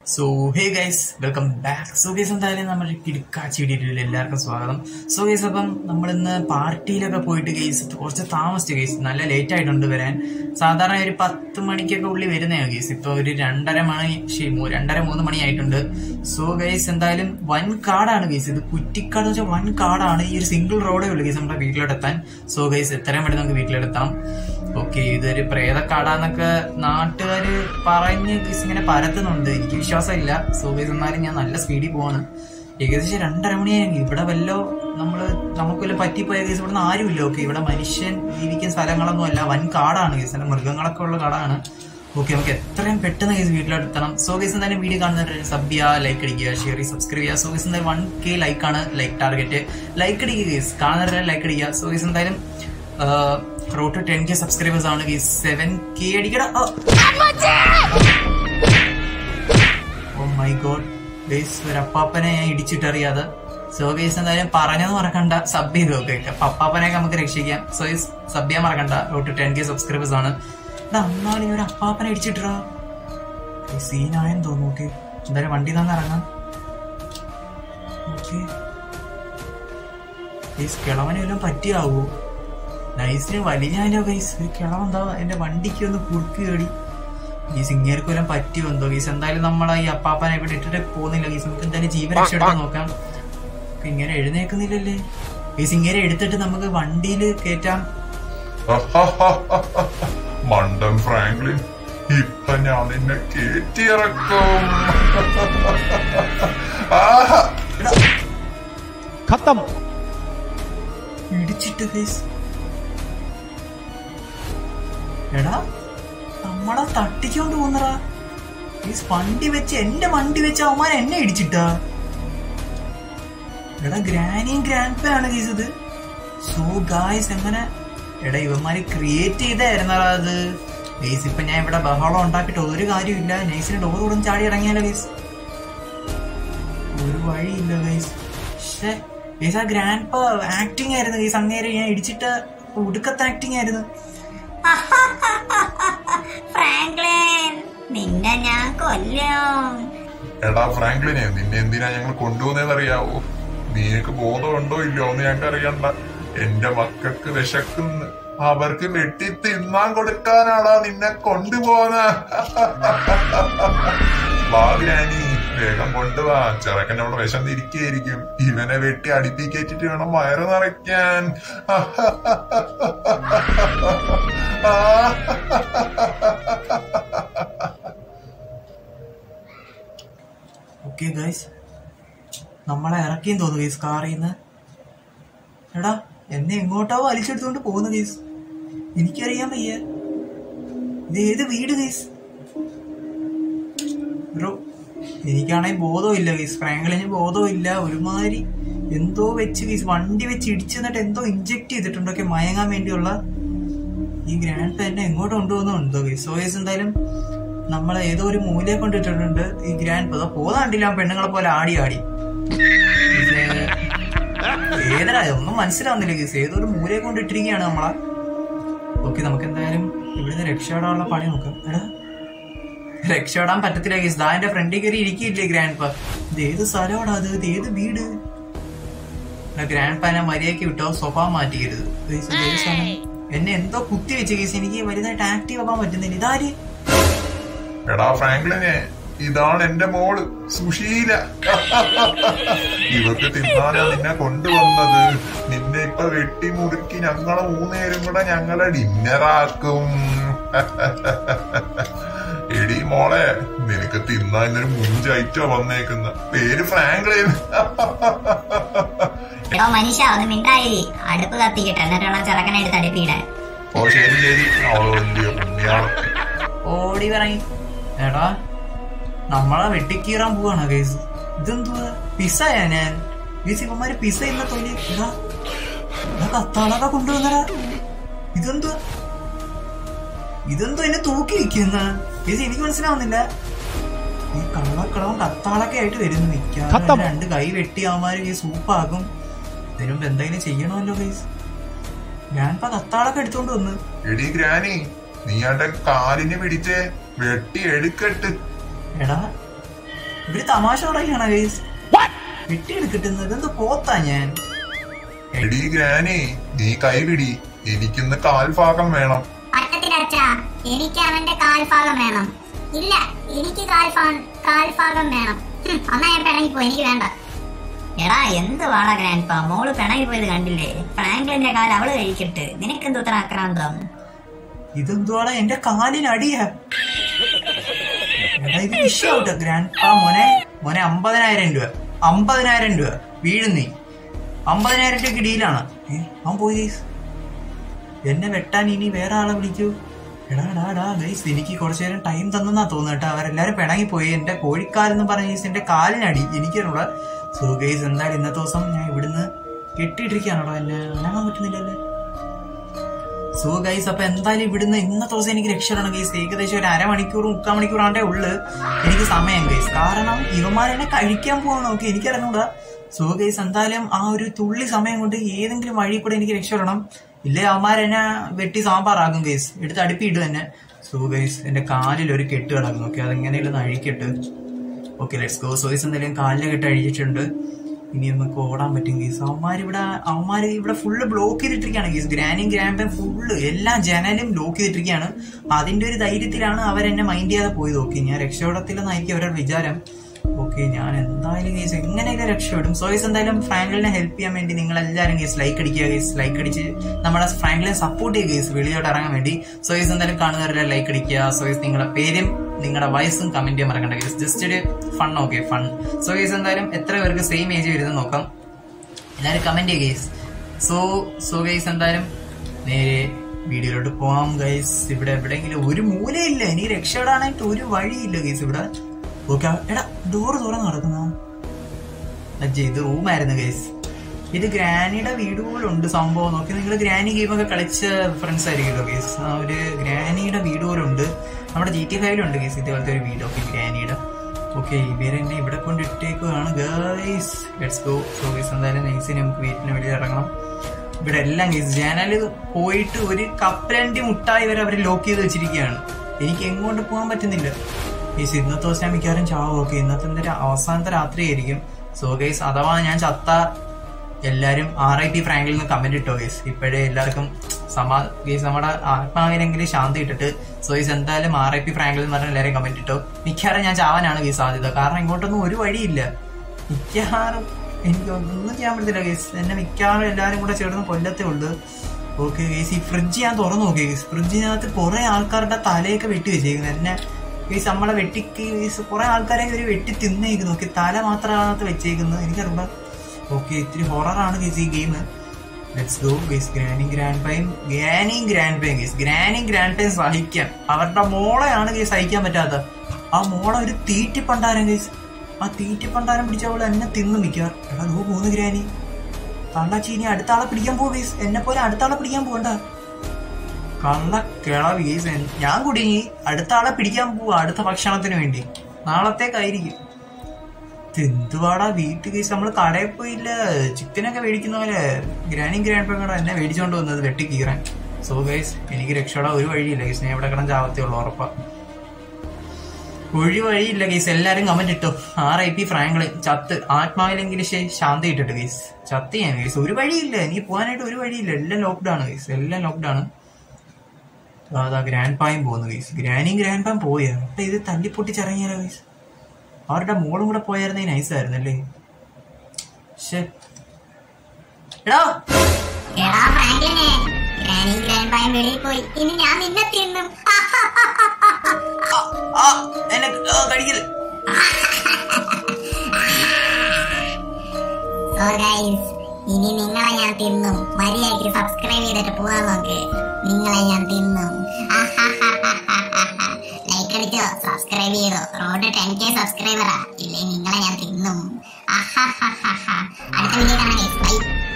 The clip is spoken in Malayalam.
So hey guys welcome back so guys എന്തായാലും നമ്മുടെ കിടക്കാച്ചി വീഡിയോയിൽ എല്ലാവർക്കും സ്വാഗതം സോ ഗൈസ് അപ്പം നമ്മൾ ഇന്ന് പാർട്ടിയിലൊക്കെ പോയിട്ട് ഗൈസ് കുറച്ച് താമസിച്ചു ഗൈസ് നല്ല ലേറ്റ് ആയിട്ടുണ്ട് വരാൻ സാധാരണ ഒരു പത്ത് മണിക്കൊക്കെ ഉള്ളിൽ വരുന്നതാണ് ഗൈസ് ഇപ്പൊ ഒരു രണ്ടര മണി ശരി, മൂ- രണ്ടര മൂന്ന് മണി ആയിട്ടുണ്ട് സോ ഗൈസ് എന്തായാലും വൻ കാടാണ് ഗൈസ് ഇത് കുറ്റിക്കാട് എന്ന് വെച്ചാൽ വൻ കാടാണ് ഈ ഒരു സിംഗിൾ റോഡേ ഉള്ളൂ ഗൈസ് നമ്മുടെ വീട്ടിലോട്ടെത്താൻ സോ ഗൈസ് എത്രയും പെട്ടെന്ന് നമുക്ക് വീട്ടിലെത്താം ഓക്കെ ഇതൊരു പ്രേതക്കാടാന്നൊക്കെ നാട്ടുകാര് പറഞ്ഞ് ഗൈസ് ഇങ്ങനെ പരത്തുന്നുണ്ട് എനിക്ക് വിശ്വാസമില്ല സോ ഗൈസ് എന്നാലും ഞാൻ നല്ല സ്പീഡിൽ പോവാണ് ഏകദേശം രണ്ടര മണിയായി ഇവിടെ വല്ലോ നമ്മള് നമുക്ക് വല്ല പറ്റിപ്പോയ കേസ് ഇവിടെ ആരുമില്ല ഓക്കെ ഇവിടെ മനുഷ്യൻ ജീവിക്കുന്ന സ്ഥലങ്ങളൊന്നും അല്ല വൻ കാടാണ് കേസ് അല്ല മൃഗങ്ങളൊക്കെ ഉള്ള കാടാണ് ഓക്കെ നമുക്ക് എത്രയും പെട്ടെന്ന് കേസ് വീട്ടിലെത്തണം സോ കേസ് എന്തായാലും വീഡിയോ കാണുന്നവർ സബ് ചെയ്യുക ലൈക്ക് അടിക്കുക ഷെയർ ചെയ്യുക സബ്സ്ക്രൈബ് ചെയ്യുക സോ കേസ് എന്തായാലും വൺ കെ ലൈക്കാണ് ലൈക്ക് ടാർഗറ്റ് ലൈക്ക് അടിക്കുക കേസ് കാണുന്നവരെ ലൈക്ക് അടിക്കുക സോ കേസ് എന്തായാലും road to ten K subscribers ആണ് കേസ് സെവൻ കെ അടിക്കട ഓ മൈ ഗോഡ് ഗൈസ് ഒരു അപ്പാപ്പനെ ഞാൻ ഇടിച്ചിട്ടറിയാതെ സോ ഗൈസ് എന്തായാലും പറഞ്ഞത് മറക്കണ്ട സബ് ചെയ്ത് നോക്കെ അപ്പാപ്പനെയൊക്കെ നമുക്ക് രക്ഷിക്കാം സോ ഗൈസ് സബ് ചെയ്യാൻ മറക്കണ്ട road to ten K subscribers ആണ് എടാ അന്നാളി ഒരു അപ്പാപ്പനെ ഇടിച്ചിട്ടാ സീനായെന്ന് തോന്നുന്നു ഓക്കെ എന്തായാലും വണ്ടി തന്നെ ഇറങ്ങാം ഓക്കെ ഗൈസ് കിളവന് വല്ലതും പറ്റിയാവോ നൈസിന് വലിഞ്ഞാലോ ഗൈസ് ഒരു കിളവെന്താ എന്റെ വണ്ടിക്ക് ഒന്ന് കുറുക്ക് കേടി ഈ സിംഗേർക്ക് വല്ലതും പറ്റിയോ എന്തോ ഗീസ് എന്തായാലും നമ്മൾ ഈ അപ്പാപ്പനെ ഇവിടെ ഇട്ടിട്ട് പോകുന്നില്ല ഗീസ് നമുക്ക് എന്തായാലും ജീവൻ രക്ഷപ്പെടുത്താൻ നോക്കാം നമുക്ക് ഇങ്ങനെ എഴുന്നേക്കുന്നില്ലല്ലേ ഈ സിംഗേരെ എടുത്തിട്ട് നമുക്ക് വണ്ടിയിൽ കയറ്റാം മണ്ടൻ ഫ്രാങ്ക്ലിൻ ഇപ്പൊ ഞാൻ നിന്നെ കേറ്റിയിറക്കും ആഹാ. खत्म ഇടിച്ചിട്ട് ഗൈസ് എടാ നമ്മളെ തട്ടിച്ചോണ്ട് പോന്നറാ ഈ വണ്ടി വെച്ച് എന്റെ വണ്ടി വെച്ച് അവന്മാർ എന്നെ ഇടിച്ചിട്ടാ എടാ ഗ്രാനിയും ഗ്രാൻഡ് പേ ആണ് ഗൈസ് ഇത് സോ ഗായ്സ് എങ്ങനെ എടാ ഇവന്മാര് ക്രിയേറ്റ് ചെയ്തായിരുന്നടാ അത് ഗൈസ് ഇപ്പൊ ഞാൻ ഇവിടെ ബഹളം ഉണ്ടാക്കിയിട്ട് ഒരു കാര്യമില്ല നൈസിന് ഡോർ ഉടൻ ചാടി ഇറങ്ങിയാലോ ഗൈസ് ഒരു വഴിയില്ല ഗൈസ് പക്ഷേ ഗൈസ് ആ ഗ്രാൻഡ് പ ആക്ടിങ് ആയിരുന്നു ഗൈസ് അങ്ങേരെ ഞാൻ ഇടിച്ചിട്ട് ഒടുക്കത്തെ ആക്ടിങ് ആയിരുന്നു ഫ്രാങ്ക്ലിൻ നിന്നെ ഞാൻ കൊല്ലും എടാ ഫ്രാങ്ക്ലിനെ നിന്നെ എന്തിനാ ഞങ്ങൾ കൊണ്ടുപോകുന്നതെന്ന് അറിയാവോ നിനക്ക് ബോധമുണ്ടോ ഇല്ലയോ എന്ന് ഞങ്ങൾക്ക് അറിയണ്ട എന്റെ മക്കൾക്ക് വിശക്കുന്നു അവർക്ക് വെട്ടി തിന്നാൻ കൊടുക്കാനാടാ നിന്നെ കൊണ്ടുപോകുന്ന ഭാഗ്യാനി വേഗം കൊണ്ടുപോവാ ചെറുക്കൻ അവിടെ വിശന്നിരിക്കുകയായിരിക്കും ഇവനെ വെട്ടി അടുപ്പിക്കേറ്റിട്ട് വേണം വയറ് നിറയ്ക്കാൻ ഓക്കെ ഗൈസ് നമ്മളെ ഇറക്കിയും തോന്നുന്നു ഗൈസ് കാറിൽ നിന്ന് എടാ എന്നെ എങ്ങോട്ടോ വലിച്ചെടുത്തോണ്ട് പോകുന്നു ഗൈസ് എനിക്കറിയാൻ വയ്യ ഇത് ഏത് വീട് ഗൈസ് ബ്രോ എനിക്കാണെങ്കിൽ ബോധമില്ല ഗൈസ് ഫ്രാങ്ക്ലിന് ബോധമില്ല ഒരുമാതിരി എന്തോ വെച്ച് ഗൈസ് വണ്ടി വെച്ച് ഇടിച്ചു എന്നിട്ട് എന്തോ ഇഞ്ചെക്ട് ചെയ്തിട്ടുണ്ടൊക്കെ മയങ്ങാൻ വേണ്ടിയുള്ള ഈ ഗ്രാൻഡ് എന്നെ എങ്ങോട്ട് കൊണ്ടുപോകുന്നുണ്ടോ ഗൈസ് സോ ഗൈസ് എന്തായാലും നമ്മളെ ഏതോ ഒരു മൂലയെ കൊണ്ടിട്ടിട്ടുണ്ട് ഈ ഗ്രാൻഡ് പത പോതാണ്ടില്ല പെണ്ണുങ്ങളെ പോലെ ആടി ആടി ഇത് ഏതരാ ഒന്നും മനസ്സിലാവുന്നില്ല ഗീസ് ഏതോ ഒരു മൂലയെ കൊണ്ടിട്ടിരിക്കുകയാണ് നമ്മളെ ഓക്കെ നമുക്ക് എന്തായാലും ഇവിടുന്ന് രക്ഷപ്പെടാനുള്ള പണി നോക്കാം എടാ രക്ഷപ്പെടാൻ പറ്റത്തില്ല ഗീസ് ദാ എന്റെ ഫ്രണ്ടിൽ കയറി ഇരിക്കില്ലേ ഗ്രാൻഡ് പ ഇത് ഏത് സ്ഥലമാടാ അത് ഇത് ഏത് വീട് ഗ്രാൻഡ് പാനെ മര്യാദയ്ക്ക് വിട്ടോ സ്വഭാവം മാറ്റിക്കരുത് ഗയ്സ്, ഇത് ഏത് സ്ഥലം? എന്നെ എന്തോ കുത്തി വെച്ച് ഗീസ് എനിക്ക് വലുതായിട്ട് ആക്റ്റീവ് ആവാൻ പറ്റുന്നില്ല ഇതാര് എടാ ഫ്രാങ്ക്ലിനെ ഇതാണ് എന്റെ മോള് സുശീല ഇവർക്ക് തിന്നാനാ നിന്നെ കൊണ്ടുവന്നത് നിന്നെ ഇപ്പൊ വെട്ടി മുറുക്കി ഞങ്ങളെ മൂന്നേരും കൂടെ ഞങ്ങളെ ഡിന്നറാക്കും എടി മോളെ നിനക്ക് തിന്നാൻ ഇന്നൊരു മുഞ്ചൈറ്റോ വന്നേക്കുന്ന പേര് ഫ്രാങ്ക്ലിൻ എടോ മനുഷ്യ ഒന്ന് മിണ്ടായി അടുപ്പ് കത്തിക്കട്ടെ എന്നിട്ട് വേണം ചെറുക്കനെ എടുത്ത് അടുപ്പിയിടാൻ ഓ ശരി ശരി അവള് വലിയ പുണ്യാളത്തി ഓടി പറയും എടാ നമ്മളെ വെട്ടിക്കീറാൻ പോവാണ് കേസ് ഇതെന്തുവാ പിസയാ ഞാൻ ഗേസ് ഇവന്മാര് പിസ ഇന്ന തൊലി എടാ എടാ കത്താളൊക്കെ കൊണ്ടുവന്നടാ ഇതെന്തുവാ ഇതെന്തോ എന്നെ തൂക്കി വെക്കുന്ന ഗേസ് എനിക്ക് മനസ്സിലാവുന്നില്ല ഈ കള്ളക്കളവും കത്താളൊക്കെ ആയിട്ട് വരുന്നു നിൽക്കാൻ ഖത്തം. രണ്ട് കൈ വെട്ടി അവന്മാര് ഈ സൂപ്പാകും ഇതിനു മുമ്പ് എന്തെങ്കിലും ചെയ്യണമല്ലോ ഗേസ് ഞാനിപ്പോ കത്താളൊക്കെ എടുത്തോണ്ട് വന്ന് എടി ഗ്രാനി നീ അന്റെ കാലിന് പിടിച്ചേ വെട്ടി എടുക്കട്ട് എടാ ഇവര് തമാശ പറയുകയാണ് ഗൈസ് വെട്ടിയെടുക്കിട്ടുന്നത് ഇതെന്ത് പോത്താ ഞാൻ എടി ഗ്രാനി നീ കൈപിടി എനിക്കിന്ന് കാൽഭാഗം വേണം പറ്റത്തില്ല അച്ഛാ എനിക്ക് അവന്റെ കാൽഭാഗം വേണം ഇല്ല എനിക്ക് കാൽഭാഗം കാൽഭാഗം വേണം ഹും, എന്നാ ഞാൻ പിണങ്ങിപ്പോ എനിക്ക് വേണ്ട എടാ എന്ത് വാടാ ഗ്രാൻഡ് പാ മോള് പിണങ്ങി പോയത് കണ്ടില്ലേ ഫ്രാങ്ക്ലിന്റെ കാൽ അവള് കഴിക്കട്ട് നിനക്കെന്തോ ഇത്ര ആക്രാന്തം ഇതെന്തുവാടാ എന്റെ കാലിനടിയാ എടാ ഇത് വിഷയാവട്ടെ ഗ്രാൻഡ് ആ മോനെ മോനെ അമ്പതിനായിരം രൂപ അമ്പതിനായിരം രൂപ വീഴുന്നീ അമ്പതിനായിരം രൂപയ്ക്ക് ഡീലാണ് ഏ അവൻ പോയി ഗൈസ് എന്നെ വെട്ടാൻ ഇനി വേറെ ആളെ വിളിക്കൂ എടാ എടാ എടാ ഗൈസ് എനിക്ക് കുറച്ചു നേരം ടൈം തന്നെന്നാ തോന്നുന്നു കേട്ടോ അവരെല്ലാരും പിണങ്ങിപ്പോയി എന്റെ കോഴിക്കാലെന്ന് പറഞ്ഞ ഗൈസ് എന്റെ കാലിനടി എനിക്കറിയുള്ള സോ ഗൈസ് എന്തായാലും ഇന്നത്തെ ദിവസം ഞാൻ ഇവിടുന്ന് കെട്ടിയിട്ടിരിക്കുകയാണോ എന്നെ അനങ്ങാൻ പറ്റുന്നില്ലല്ലേ സോ ഗൈസ് അപ്പൊ എന്തായാലും ഇവിടുന്ന് ഇന്നത്തെ ദിവസം എനിക്ക് രക്ഷപ്പെടണം ഗൈസ് ഏകദേശം ഒരു അരമണിക്കൂർ മുക്കാൽ മണിക്കൂർ ആണ്ടേ ഉള്ളു എനിക്ക് സമയം ഗൈസ് കാരണം ഇവന്മാരെന്നെ കഴിക്കാൻ പോകണം നോക്കി എനിക്കറിഞ്ഞൂടാ സോ ഗൈസ് എന്തായാലും ആ ഒരു തുള്ളി സമയം കൊണ്ട് ഏതെങ്കിലും വഴി കൂടെ എനിക്ക് രക്ഷപ്പെടണം ഇല്ലേ അവന്മാരെന്നെ വെട്ടി സാമ്പാറാകും ഗൈസ് എടുത്ത് അടുപ്പിയിട്ട് തന്നെ സോ ഗൈസ് എന്റെ കാലിൽ ഒരു കെട്ട് കിടക്കും നോക്കി അതെങ്ങനെയുള്ള അഴിക്കെട്ട് ഓക്കെ ലെറ്റ്സ് ഗോ സോയ്സ് എന്തായാലും കാലിലെ കെട്ട് അഴിച്ചിട്ടുണ്ട് ഇനി നമുക്ക് ഓടാൻ പറ്റും ഗീസ് അവന്മാർ ഇവിടെ അവന്മാർ ഇവിടെ ഫുള്ള് ബ്ലോക്ക് ചെയ്തിട്ടിരിക്കുകയാണ് ഗീസ് ഗ്രാനും ഗ്രാൻഡും ഫുള്ള് എല്ലാ ജനലും ബ്ലോക്ക് ചെയ്തിട്ടിരിക്കുകയാണ് അതിന്റെ ഒരു ധൈര്യത്തിലാണ് അവരെന്നെ മൈൻഡ് ചെയ്യാതെ പോയത് ഓക്കെ ഞാൻ രക്ഷപ്പെടത്തില്ലെന്നായിരിക്കും അവരുടെ വിചാരം ഓക്കെ ഞാൻ എന്തായാലും ഗീസ് എങ്ങനെയൊക്കെ രക്ഷപ്പെടും സോയ്സ് എന്തായാലും ഫ്രാങ്ക്ലിനെ ഹെൽപ്പ് ചെയ്യാൻ വേണ്ടി നിങ്ങൾ എല്ലാവരും ഗീസ് ലൈക്ക് അടിക്കുക ഗീസ് ലൈക്ക് അടിച്ച് നമ്മളെ ഫ്രാങ്ക്ലിനെ സപ്പോർട്ട് ചെയ്യുക ഗീസ് വെളിയോട്ട് ഇറങ്ങാൻ വേണ്ടി സോയ്സ് എന്തായാലും കാണുന്നവരെല്ലാം ലൈക്ക് അടിക്കുക സോയ്സ് നിങ്ങളുടെ പേരും നിങ്ങളുടെ വയസ്സും കമന്റ് ചെയ്യാൻ മറക്കണ്ട ഗീസ് ജസ്റ്റ് ഒരു fun okay fun so guys എന്തായാലും എത്ര പേർക്ക് സെയിം ഏജ് വരുന്നത് നോക്കാം എല്ലാവരും കമന്റ് ചെയ്യുക ഗൈസ് സോ സോ ഗൈസ് എന്തായാലും നേരെ വീഡിയോയിലോട്ട് പോവാം ഗൈസ് ഇവിടെ എവിടെയെങ്കിലും ഒരു മൂലയില്ല എനിക്ക് രക്ഷപ്പെടാനായിട്ട് ഒരു വഴിയില്ല ഗൈസ് ഇവിടെ ഓക്കെ എടാ ഡോറ് തുറന്ന് നടക്കുന്ന അജ്ജ ഇത് റൂമായിരുന്നു ഗൈസ് ഇത് ഗ്രാനിയുടെ വീട് പോലും ഉണ്ട് സംഭവം നോക്കി നിങ്ങൾ ഗ്രാനി ഗെയിമൊക്കെ കളിച്ച ഫ്രണ്ട്സ് ആയിരിക്കുമല്ലോ ഗൈസ് ആ ഒരു ഗ്രാനിയുടെ വീട് പോലും ഉണ്ട് നമ്മുടെ ജി ടി ഫൈവിലുണ്ട് ഗൈസ് ഇതുപോലത്തെ ഒരു വീട് ഓക്കെ ഗ്രാനിയുടെ ഓക്കെ ഇവരെന്നെ ഇവിടെ കൊണ്ടിട്ടേക്കുവാണ് guys let's go so guys എന്തായാലും നൈസിന് നമുക്ക് വീട്ടിന് വെളിയിൽ ഇറങ്ങണം ഇവിടെ എല്ലാം ഗൈസ് ജനല് പോയിട്ട് ഒരു കപ്പലണ്ടി മുട്ടായി വരെ അവർ ലോക്ക് ചെയ്ത് വെച്ചിരിക്കുകയാണ് എനിക്ക് എങ്ങോട്ട് പോകാൻ പറ്റുന്നില്ല ഗൈസ് ഇന്നത്തെ ദിവസം ഞാൻ മിക്കവാറും ചാവും ഓക്കെ ഇന്നത്തെ എന്റെ അവസാനത്തെ രാത്രി ആയിരിക്കും സോ ഗൈസ് അഥവാ ഞാൻ ചത്ത എല്ലാരും ആർ ഐ ടി ഫ്രാങ്കിൽ നിന്ന് കമന്റ് ഇട്ടോ ഗൈസ് ഇപ്പോഴേ എല്ലാവർക്കും സമാ ഗൈസ് നമ്മുടെ ആത്മാവിനെങ്കിലും ശാന്തി ഇട്ടിട്ട് സോ ഗൈസ് എന്തായാലും ആർ ഐ പി ഫ്രാങ്കിൽ എന്ന് പറഞ്ഞ എല്ലാവരും കമന്റ് ഇട്ടോ മിക്കവാറും ഞാൻ ചാവാനാണ് ഗൈസ് സാധ്യത കാരണം ഇങ്ങോട്ടൊന്നും ഒരു വഴിയില്ല മിക്കവാറും എനിക്ക് ഒന്നും ചെയ്യാൻ പറ്റത്തില്ല ഗൈസ് എന്നെ മിക്കവാറും എല്ലാവരും കൂടെ ചേർന്ന് കൊല്ലത്തേ ഉള്ളൂ ഓക്കെ ഗൈസ് ഈ ഫ്രിഡ്ജ് ഞാൻ തുറന്നു നോക്കി ഗൈസ് ഫ്രിഡ്ജിനകത്ത് കുറെ ആൾക്കാരുടെ തലയൊക്കെ വെട്ടി വെച്ചേക്കുന്നത് എന്നെ ഗൈസ് നമ്മളെ വെട്ടിക്ക് ഗൈസ് കുറെ ആൾക്കാരെ ഒരു വെട്ടി തിന്നേക്ക് നോക്കി തല മാത്രമാണ് വെച്ചേക്കുന്നത് എനിക്കറിയാം ഓക്കെ ഇത്തിരി ഹൊററാണ് ഗൈസ് ഈ game let's go guys granny and grandpa granny and grandpa guys granny and grandpa സഹിക്കാം അവരുടെ മോളെയാണ് ഗൈസ് സഹിക്കാൻ പറ്റാത്ത ആ മോളെ ഒരു തീറ്റിപ്പണ്ടാരം ഗൈസ് ആ തീറ്റിപ്പണ്ടാരം പിടിച്ചവള് എന്നെ തിന്നു മിക്കാർ എടാ നോ മൂന്ന് ഗ്രാനി കള്ളച്ചി ഇനി അടുത്ത ആളെ പിടിക്കാൻ പോവുക ഗൈസ് എന്നെ പോലെ അടുത്ത ആളെ പിടിക്കാൻ പോകണ്ട കള്ള കിളവി ഗൈസ് ഞാൻ കുടുങ്ങി അടുത്ത ആളെ പിടിക്കാൻ പോവാ അടുത്ത ഭക്ഷണത്തിന് വേണ്ടി നാളത്തേക്കായിരിക്കും എന്തുവാടാ വീട്ടിൽ കേസ് നമ്മൾ കടയിൽ പോയില്ല ചിക്കനൊക്കെ മേടിക്കുന്ന പോലെ ഗ്രാനി ഗ്രാൻഡ് പെങ്ങടെ എന്നെ മേടിച്ചോണ്ട് വന്നത് വെട്ടി കീറാൻ സോ ഗൈസ് എനിക്ക് രക്ഷപ്പെടാൻ ഒരു വഴിയില്ല ഗൈസ് ഞാൻ ഇവിടെ കിടന്ന് ചാവത്തേ ഉള്ളൂ ഉറപ്പാ ഒരു വഴിയില്ല ഗൈസ് എല്ലാരും കമന്റ് ഇട്ടു ആർ ഐ പി ഫ്രാങ്ക്ലിൻ ചത്ത് ആത്മാവിലെങ്കിലും ശേ- ശാന്തി ഇട്ടിട്ട് ഗൈസ് ചത്ത് ഞാൻ ഗൈസ് ഒരു വഴിയില്ല എനിക്ക് പോകാനായിട്ട് ഒരു വഴിയില്ല എല്ലാം ലോക്ക്ഡൌൺ ഗൈസ് എല്ലാം ലോക്ക്ഡൌൺ അതാ ഗ്രാൻഡ് പായും പോകുന്നു ഗൈസ് ഗ്രാനിയും ഗ്രാൻഡ് പായും പോയാ അപ്പൊ ഇത് തല്ലിപ്പൊട്ടിച്ചിറങ്ങിയാലോ ഗൈസ് അവരുടെ മോളും കൂടെ പോയായിരുന്നെങ്കിൽ നൈസായിരുന്നല്ലേ ശ്ശേ. എടാ എടാ ഫ്രാങ്ക്ലിനെ ഗ്രാനി ഗ്രാൻഡ് പായം വെളിയിൽ പോയി ഇനി ഞാൻ നിന്നെ തിന്നും ആ, ആ, എന്നെ ആ, കഴിക്കല് സോ ഗൈസ് ഇനി നിങ്ങളെ ഞാൻ തിന്നും മര്യാദയ്ക്ക് സബ്സ്ക്രൈബ് ചെയ്തിട്ട് പോവാൻ നോക്ക് നിങ്ങളെ ഞാൻ തിന്നും ലൈക്ക് അടിച്ചോ സബ്സ്ക്രൈബ് ചെയ്തോ റോഡ് ടെൻ കെ സബ്സ്ക്രൈബറാ ഇല്ലേ നിങ്ങളെ ഞാൻ തിന്നും അടുത്ത വീഡിയോ കാണാം ഗൈസ് ബൈ